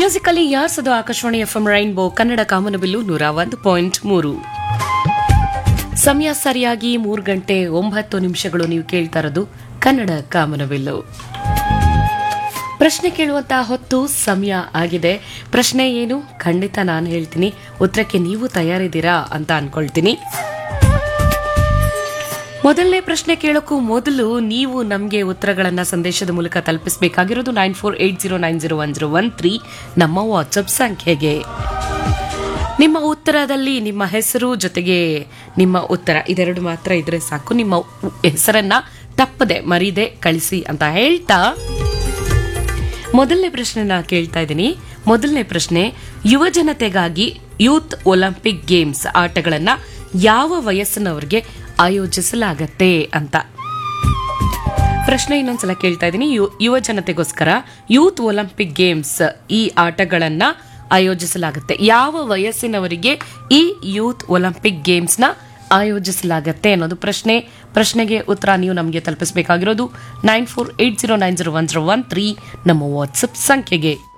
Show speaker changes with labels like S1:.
S1: musically ಯಾರ್ಸದು Akashvani FM rainbow Kannada ಕಾಮನಬಿಲ್ಲು ನೂರ ಒಂದು ಪಾಯಿಂಟ್ ಮೂರು ಸಮಯ ಸರಿಯಾಗಿ ಮೂರು ಗಂಟೆ ಒಂಬತ್ತು ನಿಮಿಷಗಳು ನೀವು ಕೇಳ್ತಾ ಇರೋದು ಕನ್ನಡ ಕಾಮನಬಿಲ್ಲು ಪ್ರಶ್ನೆ ಕೇಳುವಂತ ಹೊತ್ತು ಸಮಯ ಆಗಿದೆ ಪ್ರಶ್ನೆ ಏನು ಖಂಡಿತ ನಾನು ಹೇಳ್ತೀನಿ ಉತ್ತರಕ್ಕೆ ನೀವು ತಯಾರಿದ್ದೀರಾ ಅಂತ ಅನ್ಕೊಳ್ತೀನಿ ಮೊದಲನೇ ಪ್ರಶ್ನೆ ಕೇಳೋಕ್ಕೂ ಮೊದಲು ನೀವು ನಮಗೆ ಉತ್ತರಗಳನ್ನ ಸಂದೇಶದ ಮೂಲಕ ತಲುಪಿಸಬೇಕಾಗಿರೋದು nine four eight zero nine zero one zero one three ನಮ್ಮ ವಾಟ್ಸಪ್ ಸಂಖ್ಯೆಗೆ ನಿಮ್ಮ ಉತ್ತರದಲ್ಲಿ ನಿಮ್ಮ ಹೆಸರು ಜೊತೆಗೆ ನಿಮ್ಮ ಉತ್ತರ ಇದೆರಡು ಮಾತ್ರ ಇದ್ರೆ ಸಾಕು ನಿಮ್ಮ ಉ- ಹೆಸರನ್ನ ತಪ್ಪದೆ ಮರೀದೆ ಕಳಿಸಿ ಅಂತ ಹೇಳ್ತಾ ಮೊದಲನೇ ಪ್ರಶ್ನೆನ ಕೇಳ್ತಾ ಇದ್ದೀನಿ ಮೊದಲನೇ ಪ್ರಶ್ನೆ ಯುವ ಜನತೆಗಾಗಿ ಯೂತ್ ಒಲಿಂಪಿಕ್ ಗೇಮ್ಸ್ ಆಟಗಳನ್ನ ಯಾವ ವಯಸ್ಸಿನವರಿಗೆ ಆಯೋಜಿಸಲಾಗತ್ತೆ ಅಂತ ಪ್ರಶ್ನೆ ಇನ್ನೊಂದ್ಸಲ ಕೇಳ್ತಾ ಇದ್ದೀನಿ ಯು- ಯುವ ಜನತೆಗೋಸ್ಕರ ಯೂತ್ ಒಲಿಂಪಿಕ್ ಗೇಮ್ಸ್ ಈ ಆಟಗಳನ್ನ ಆಯೋಜಿಸಲಾಗುತ್ತೆ ಯಾವ ವಯಸ್ಸಿನವರಿಗೆ ಈ ಯೂತ್ ಒಲಿಂಪಿಕ್ ಗೇಮ್ಸ್ ನ ಆಯೋಜಿಸಲಾಗತ್ತೆ ಅನ್ನೋದು ಪ್ರಶ್ನೆ ಪ್ರಶ್ನೆಗೆ ಉತ್ತರ ನೀವು ನಮಗೆ ತಲುಪಿಸಬೇಕಾಗಿರೋದು nine four eight zero nine zero one zero one three ನಮ್ಮ ವಾಟ್ಸಪ್ ಸಂಖ್ಯೆಗೆ